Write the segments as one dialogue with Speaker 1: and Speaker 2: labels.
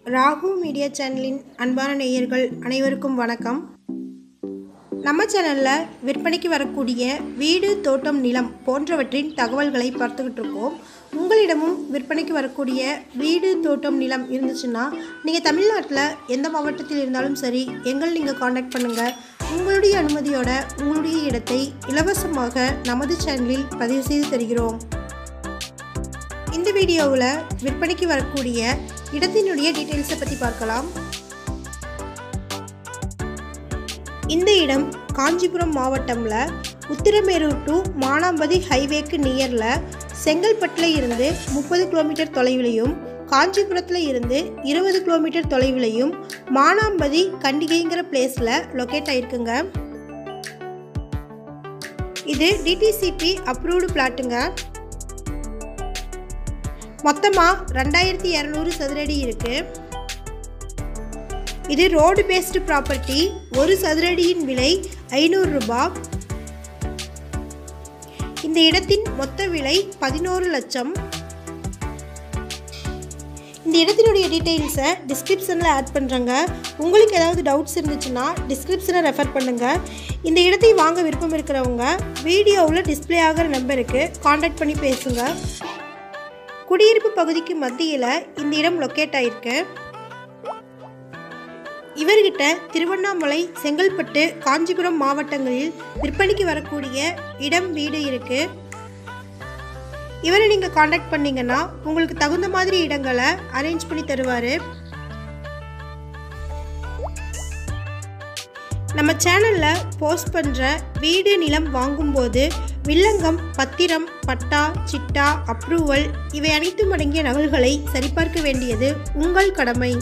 Speaker 1: Rahu media சேனலின் அன்பான நேயர்கள் அனைவருக்கும் வணக்கம் நம்ம சேனலில் விற்பனைக்கு வரக்கூடிய வீடு தோட்டம் நிலம் போன்றவற்றின் தகவல்களை பார்த்துக்கிட்டு இருக்கோம் உங்களிடமும் விற்பனைக்கு வரக்கூடிய வீடு தோட்டம் நிலம் இருந்துச்சுன்னா நீங்கள் தமிழ்நாட்டில் எந்த மாவட்டத்தில் இருந்தாலும் சரி எங்கள் நீங்கள் காண்டாக்ட் பண்ணுங்கள் உங்களுடைய அனுமதியோட உங்களுடைய இடத்தை இலவசமாக நமது சேனலில் பதிவு செய்து தருகிறோம் இந்த வீடியோவில் விற்பனைக்கு வரக்கூடிய இடத்தினுடைய டீட்டெயில்ஸை பற்றி பார்க்கலாம் இந்த இடம் காஞ்சிபுரம் மாவட்டம்ல உத்திரமேரூர் டு மானாம்பதி ஹைவேக்கு நியரில் செங்கல்பட்டில் இருந்து முப்பது கிலோமீட்டர் தொலைவிலையும் காஞ்சிபுரத்தில் இருந்து இருபது கிலோமீட்டர் தொலைவிலையும் மானாம்பதி கண்டிகைங்கிற பிளேஸில் லொக்கேட் ஆயிருக்குங்க இது டிடிசிபி அப்ரூவ்டு பிளாட்டுங்க மொத்தமாக ரெண்டாயிரத்தி இரநூறு சதுரடி இருக்குது இது ரோடு பேஸ்டு ப்ராப்பர்ட்டி ஒரு சதுரடியின் விலை ஐநூறு ரூபாய் இந்த இடத்தின் மொத்த விலை பதினோரு லட்சம் இந்த இடத்தினுடைய டீட்டெயில்ஸை டிஸ்கிரிப்ஷனில் ஆட் பண்ணுறேங்க உங்களுக்கு ஏதாவது டவுட்ஸ் இருந்துச்சுன்னா டிஸ்கிரிப்ஷனை ரெஃபர் பண்ணுங்கள் இந்த இடத்தை வாங்க விருப்பம் இருக்கிறவங்க வீடியோவில் டிஸ்பிளே ஆகிற நம்பருக்கு காண்டாக்ட் பண்ணி பேசுங்க குடியிருப்பு பகுதிக்கு மத்தியில் இந்த இடம் லொக்கேட் ஆயிருக்கு இவர்கிட்ட திருவண்ணாமலை செங்கல்பட்டு காஞ்சிபுரம் மாவட்டங்களில் விற்பனைக்கு வரக்கூடிய இடம் வீடு இருக்கு இவரை நீங்கள் காண்டாக்ட் பண்ணீங்கன்னா உங்களுக்கு தகுந்த மாதிரி இடங்களை அரேஞ்ச் பண்ணி தருவார் நம்ம சேனலில் போஸ்ட் பண்ணுற வீடு நிலம் வாங்கும்போது வில்லங்கம் பத்திரம் பட்டா சிட்டா அப்ரூவல் இவை அனைத்தும் அடங்கிய நகல்களை சரிபார்க்க வேண்டியது உங்கள் கடமை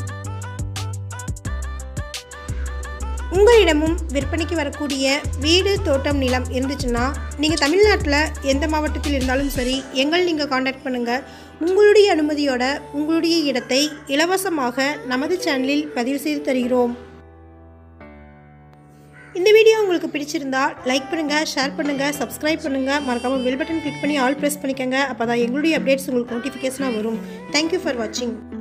Speaker 1: உங்களிடமும் விற்பனைக்கு வரக்கூடிய வீடு தோட்டம் நிலம் இருந்துச்சுன்னா நீங்கள் தமிழ்நாட்டில் எந்த மாவட்டத்தில் இருந்தாலும் சரி எங்கள் நீங்கள் காண்டாக்ட் பண்ணுங்கள் உங்களுடைய அனுமதியோட உங்களுடைய இடத்தை இலவசமாக நமது சேனலில் பதிவு செய்து தருகிறோம் இந்த வீடியோ உங்களுக்கு பிடிச்சிருந்தா லைக் பண்ணுங்கள் ஷேர் பண்ணுங்கள் சப்ஸ்கிரைப் பண்ணுங்கள் மறக்காமல் பெல் பட்டன் கிளிக் பண்ணி ஆல் ப்ரெஸ் பண்ணிக்கோங்க அப்போ தான் எங்களுடைய அப்டேட்ஸ் உங்களுக்கு நோட்டிஃபிகேஷனாக வரும் தேங்க்யூ ஃபார் வாட்சிங்